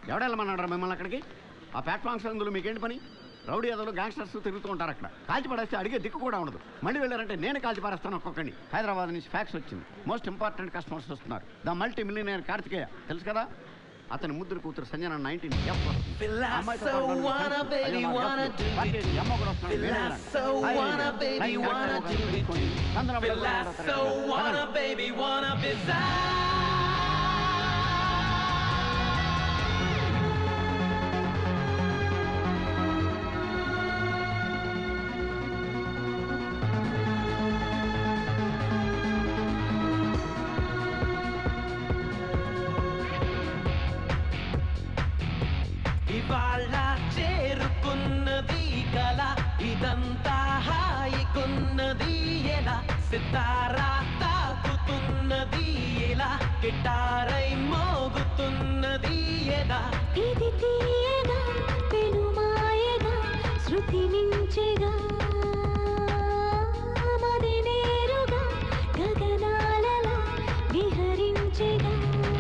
ఎవడెళ్ళమన్నాడు మిమ్మల్ని అక్కడికి ఆ ప్లాట్ఫామ్ సందులో మీకేంటి పని రౌడీ అదలు గ్యాంగ్స్టర్స్ తిరుగుతూ ఉంటారు అక్కడ కాల్చి పడేస్తే అడిగే దిక్కు కూడా ఉండదు మళ్ళీ వెళ్ళారంటే నేను కాల్చి పారేస్తాను ఒక్కొక్కడిని హైదరాబాద్ నుంచి ఫ్యాక్స్ వచ్చింది మోస్ట్ ఇంపార్టెంట్ కస్టమర్స్ వస్తున్నారు ద మల్టీ మిలియనర్ కార్తికేయ తెలుసు కదా అతని ముద్దురు కూతురు Sanjana nineteen F Philasso wanna baby wanna do it. Philasso wanna baby wanna do it. Philasso wanna baby wanna bizarre. ఇవాళ చేరుకున్నది కల ఇదంతా హాయికున్నది ఎలా సితారా తాకుతున్నది ఎలా గిటారై మోగుతున్నది ఎలా ఇది తీయగా పెనుమాయగా శృతి మించెగా మది నేరుగా గగనాలలో విహరించెగా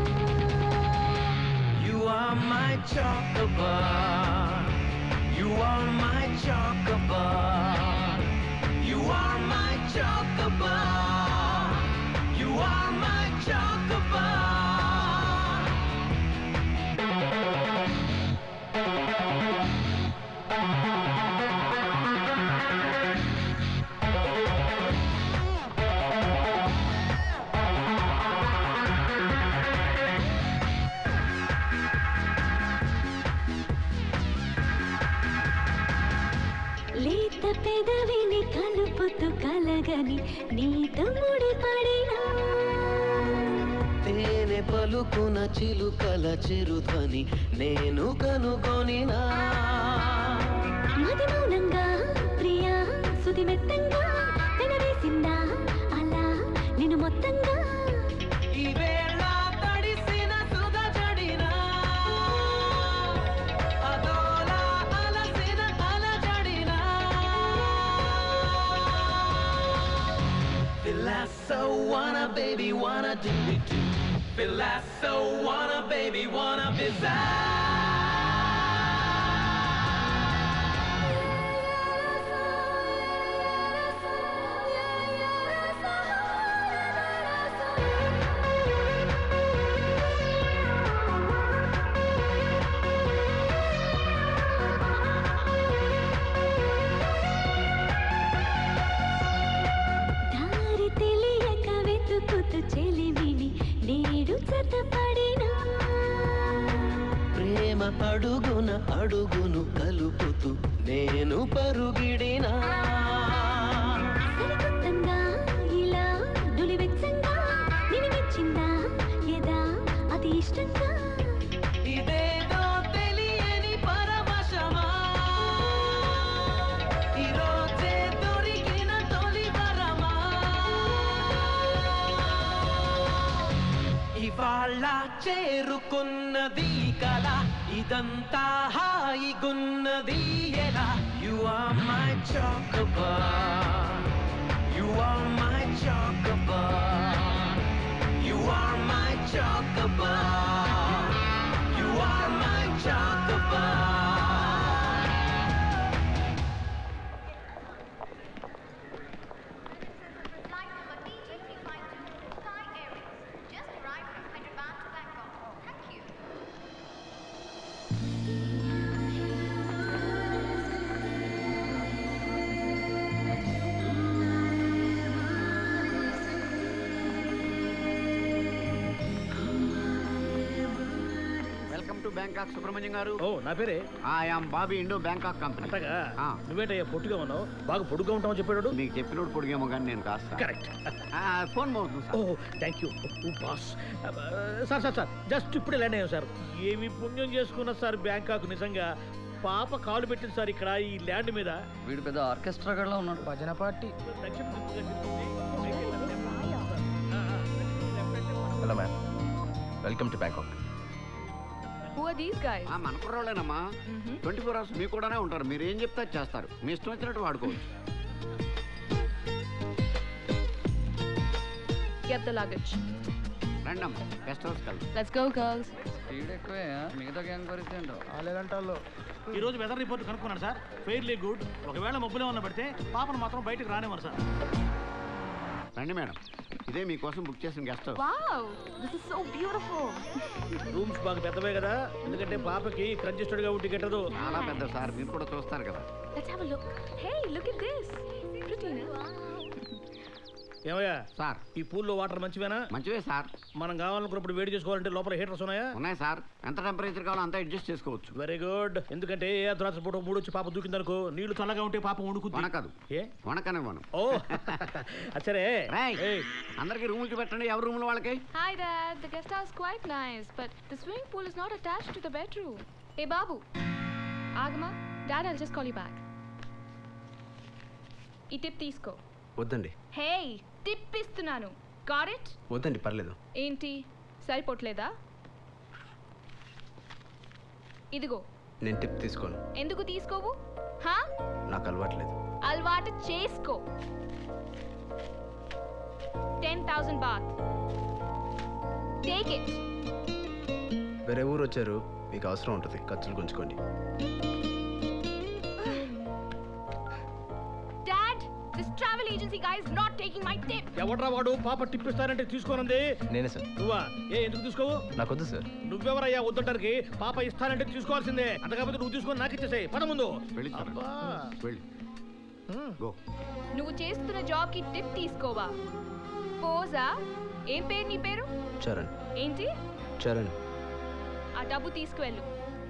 You are my chocobar. You are my chocobar. You are my chocobar. You are my chocobar. లేత పెదవిని కలుపుతూ కలగని నీతో ముడిపడినా తేనె పలుకున చిలుకల చిరుధ్వని నేను కనుగొనినా మది మౌనంగా ప్రియా సుది మెత్తంగా పెనవేసిందా అలా నేను మొత్తంగా ఈ వేళ తడిసిన సుధ జడినా అదోలా అలసిన అలజడినా Philasso wanna baby wanna do it too Philasso wanna baby wanna bizarre దారి తెలియక వెతుకుతూ చెలిమిని నేడు చతపడినా ప్రేమ అడుగున అడుగును కలుపుతూ నేను పరుగిడినా సరికొత్తంగా ఇలా నులివెచ్చంగా నిన్ను మెచ్చిందా ఎదా అతి ఇష్టంగా ఇదేదో తెలియని పరవశమా ఈరోజే దొరికిన తొలి వరమా ఇవాళ చేరుకున్నది కల ఇదంతా హాయిగున్నది ఎలా you are my chocobar you are my chocobar you are my chocobar you are my chocobar Flight number DG352, Thai Airways. Just arrived from Hyderabad to Bangkok. Thank you. Welcome to Bangkok Subrahmanyam garu ఓ నా పేరే I'm Bobby Indo Bangkok company అంతగా ఆ. నువ్వేంటయ్యా పొట్టుగా ఉన్నావు బాగా పొడుగ్గా ఉంటావు చెప్పాడు మీకు చెప్పినోడు పొడిగేమో కానీ నేను కాస్త కరెక్ట్ ఆ, ఫోన్ మోగుతుంది ఓ sir thank you boss sir sir sir just ఇప్పుడే ల్యాండ్ అయ్యాం సార్ ఏమి పుణ్యం చేసుకున్నా సార్ బ్యాంకాక్ నిజంగా పాప కాలు పెట్టింది సార్ ఇక్కడ ఈ ల్యాండ్ మీద వీడు పెద్ద ఆర్కెస్ట్రా గడ్లా ఉన్నాడు భజన పార్టీ దక్షిణ దిక్కుగా తిరుగుతుంది. ఆ, ఆ, hello ma'am welcome to Bangkok Who are these guys? ఆ, మన కుర్రోళ్ళేనమ్మా ట్వంటీ ఫోర్ అవర్స్ మీ కూడానే ఉంటారు మీరు ఏం చెప్తే అది చేస్తారు మీ ఇష్టం వచ్చినట్టు వాడుకోవచ్చు Get the luggage. రండమ్మా గెస్ట్ హౌస్ కల్ Let's go, girls. స్పీడ్ ఎక్కువే మిగతా గ్యాంగ్ పరిస్థితి ఏంటో ఈ రోజు వెదర్ రిపోర్ట్ కనుక్కున్నాను సార్ ఫెయిర్లీ గుడ్ ఒకవేళ మబ్బులో ఉన్న పడితే పాపను మాత్రం బయటకు రానివ్వరు సార్ రండి మేడం ఇదే మీకోసం బుక్ చేసిన guest house Wow, this is so beautiful. Rooms బాగా పెద్దవే కదా ఎందుకంటే పాపకి కంజెస్టెడ్ గా ఉంటే గిట్టదు చాలా పెద్ద సార్ మీరు కూడా చూస్తారు కదా Let's have a look. Hey, look at this. Pretty, no? ఏమయ్యా సార్ ఈ పూల్లో వాటర్ మంచివేనా మంచివే సార్ మనం కావాలనుకున్నప్పుడు వేడి చేసుకోవాలంటే లోపల హీటర్స్ ఉన్నాయా ఉన్నాయి సార్ ఎంత టెంపరేచర్ కావాలో అంత అడ్జస్ట్ చేసుకోవచ్చు వెరీ గుడ్ ఎందుకంటే ఏ అర్ధరాత్రి పూట మూడు వచ్చి పాప దూకిందనుకో నీళ్లు చల్లగా ఉంటే పాప వణుకుద్ది వణకదు ఏ వణకనివ్వను ఓ అచ్చరే రేయ్, ఏయ్, అందరికి రూములు చూపెట్టండి ఎవరి రూములు వాళ్ళకి Hi, Dad. The guest house is quite nice, but the swimming pool is not attached to the bedroom. Hey, Babu. Agama, Dad, I'll just call you back. ఈ టిప్ తీసుకో వద్దండి హే టిప్ ఇస్తున్నాను గాట్ ఇట్ వద్దండి పర్లేదు ఏంటి సరిపోట్లేదా ఇదిగో నేను tip తీసుకోను ఎందుకు తీసుకోవు హా నాకు అలవాట్లేదు అలవాటు చేసుకో ten thousand baht take it వేరే ఊరు వచ్చారు మీకు అవసరం ఉంటుంది ఖర్చులు గుంచుకోండి dad this travel agency guy is not taking my tip ఎవడ్రా వాడు పాప టిప్ ఇస్తానంటే తీసుకోనంది నేనే సార్ నువ్వా ఏ ఎందుకు తీసుకోవు నాకు వద్దు సార్ నువ్వెవరయ్యా వద్దంటానికి పాప ఇస్తానంటే తీసుకోవాల్సిందే అంత కాకపోతే నువ్వు తీసుకొని నాకు ఇచ్చేసాయి పద ముందు వెళ్ళి సార్ అబ్బా. వెళ్ళి గో నువ్వు చేస్తున్న జాబ్ కి టిప్ తీసుకోవా పోజా ఏం పేరు నీ పేరు చరణ్ ఏంటి చరణ్ ఆ డబ్బు తీసుకువెళ్ళు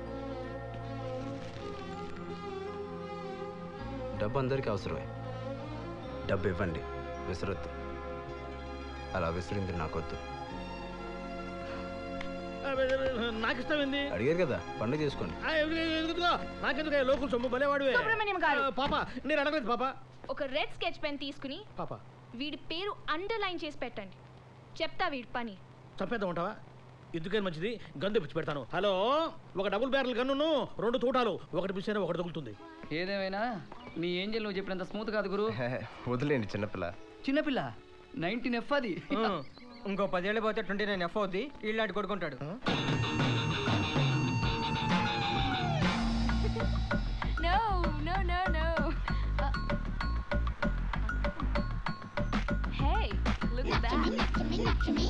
డబ్బు అందరికీ అవసరమే డబ్బు ఇవ్వండి విసరొద్దు అలా విసిరింది నాకొద్దు నాకు ఇస్తామైంది అడిగారు కదా పండుగ చేసుకోండి నాకెందుకు లోకల్ సొమ్ము భలేవాడివే సుబ్రహ్మణ్యం గారు. ఆ, పాప నేను అడగలేదు పాప ఒక రెడ్ స్కెచ్ పెన్ తీసుకుని పాప వీడి పేరు అండర్లైన్ చేసి పెట్టండి చెప్తా వీడి పని చంపేద్దాం ఉంటావా ఎందుకని మంచిది గన్ తెప్పించి పెడతాను హలో ఒక డబుల్ బ్యారల్ గన్నును రెండు తూటాలు ఒకటి మిస్ అయినా ఒకటి తగులుతుంది ఏదేమైనా నీ ఏంజల్ నువ్వు చెప్పినంత స్మూత్ కాదు గురు వదిలేండి చిన్నపిల్ల చిన్నపిల్ల నైన్టీన్ ఎఫ్ అది ఇంకో పదేళ్ళు పోతే ట్వంటీ నైన్ ఎఫ్ అవుద్ది ఇళ్ళాడు కొడుకుంటాడు No, no, no, no. Uh, hey, look at that.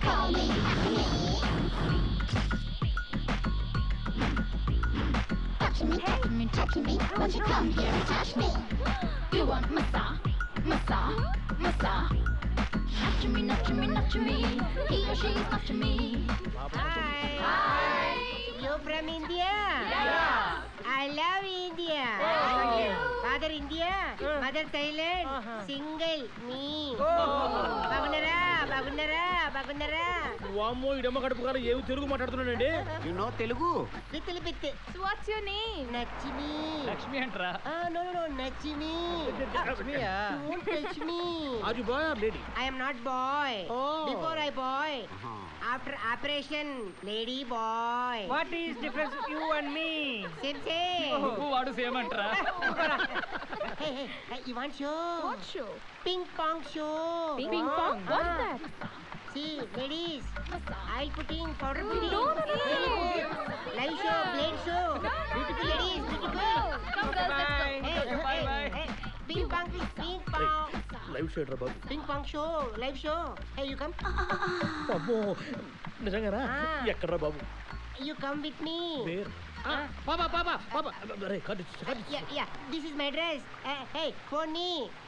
You want massage, massage, massage. Touch me, touch me, touch me. He or she's touching me. Hi. You from India? I love India. Father India, mother Thailand, single me. బాగున్నారా బాగున్నారా బాగున్నారా వామ్మో ఇడమ్మ కడుపు కాలం ఏమి తెలుగు మాట్లాడుతున్నాడండి you know Telugu పిత్తలు పిత్తే So what's your name? నచ్చిమి లక్ష్మి అంటరా నో నో నచ్చిమి Don't touch me. ఆజు boy or lady I am not boy. Oh. Before I boy. After operation, lady boy. What is difference you and me Same same. నువ్వు వాడు same అంటరా hey, hey, hey, you want show? What show? Ping pong show. Ping pong? What's that? See, ladies, I'll put in powder pudding. No, no, no, no, Very no. good. Live show, blade show. Beautiful ladies, beautiful. Come girls, let's go. Hey, hey, hey. Ping pong, ping pong. Live show రా బాబు Ping pong show, live show. Hey, you come. అబ్బో నిజంగానా Ah. ఎక్కడ్రా బాబు You come with me. పేరు పాపా పాపా పాపా రే cut cut Yeah, yeah. This is my dress. Uh, hey, for me.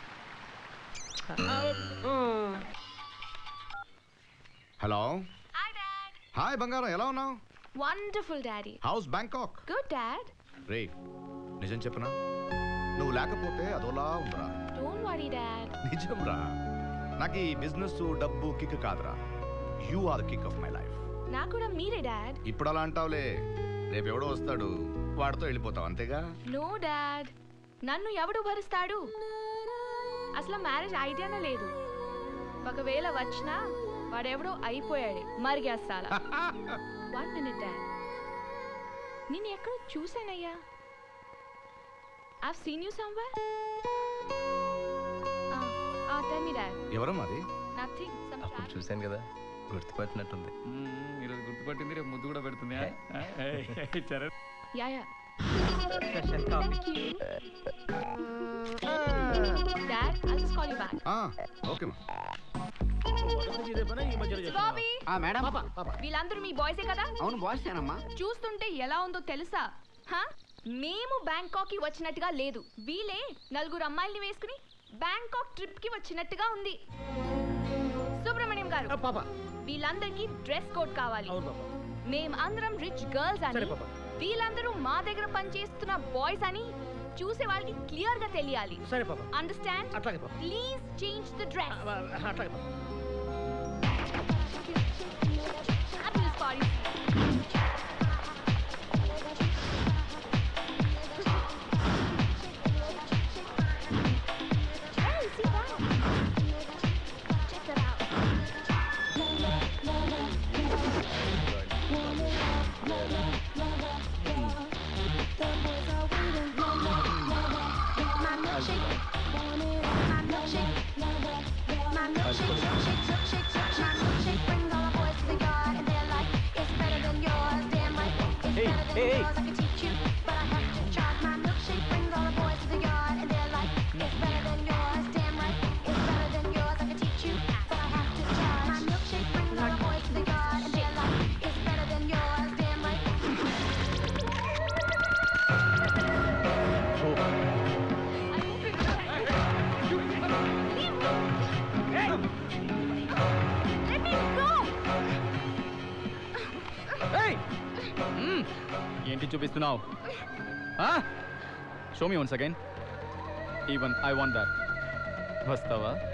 Hello Hi, Dad. Hi బంగారం ఎలా ఉన్నావు Wonderful, Daddy. House Bangkok Good, Dad. రే నిజం చెప్పనా నువ్వు లేకపోతే అదోలా ఉందిరా Don't worry, Dad. నిజం రా నాకు ఈ బిజినెస్ డబ్బు కిక్ కాదురా you are the kick of my life నాకు కూడా మీరే, Dad. ఇప్పుడు అలా అంటావులే రేపు ఎవడో వస్తాడు వాడితో వెళ్ళిపోతావు అంతేగా నో డాడ్ నన్ను ఎవడు భరిస్తాడు అసలు మ్యారేజ్ ఐడియానే లేదు ఒకవేళ వచ్చినా వాడెవడో అయిపోయాడు మరిగేస్తాల వన్ మినిట్ డాడ్ నేను ఎక్కడో చూసానయ్యా I seen you somewhere tell me dad ఎవరమ్మా అది నథింగ్ సమ్ అప్పుడు చూశాను కదా గుర్తుపట్టినట్టుంది ఈరోజు గుర్తుపట్టింది రేపు ముద్దు కూడా పెడుతుంది ఆ? ఆ? ఏయ్, Charan yeah yeah special coffee dad I just call you back okay మా మొదటి ఇదే పని ఈ మధ్యలో చేస్తున్నావా? బాబీ ఆ మేడం పాప పాప వీళ్ళందరూ మీ బాయ్సే కదా అవును బాసేనమ్మా చూస్తుంటే ఎలా ఉందో తెలుసా హా మేము బ్యాంకాక్ కి వచ్చినట్టుగా లేదు వీళ్ళే నలుగురు అమ్మాయిల్ని వేసుకుని బ్యాంకాక్ ట్రిప్ కి వచ్చినట్టుగా ఉంది సుబ్రహ్మణ్యం గారు ఆ, పాప వీళ్ళందరికీ డ్రెస్ కోడ్ కావాలి అవును పాప మేం అందరం రిచ్ గర్ల్స్ అని సరే, పాప. వీళ్ళందరూ మా దగ్గర పనిచేస్తున్న బాయ్స్ అని చూసే వాళ్ళకి క్లియర్ గా తెలియాలి సరే పాప అండర్స్టాండ్ అట్లాగే పాప ప్లీజ్ చేంజ్ ద డ్రెస్ ఆ, ఆ, అట్లాగే పాప Fabulous party. Hey, see that? Check that out. My milkshake, my milkshake, my milkshake, shake, shake, shake, shake, my milkshake brings all the boys to the yard, and they're like, it's better than yours, damn right, it's Hey, better than hey, hey. yours. I can teach you, but I have to charge. My milkshake brings all the boys to the yard, and they're like, it's better than yours, damn right, it's better than yours. I can teach you, but I have to charge. My milkshake brings all the boys to the yard, and they're like, it's better than yours, damn right. Let me go! ఏంటి చూపిస్తున్నావు show me once again even I want that వస్తావా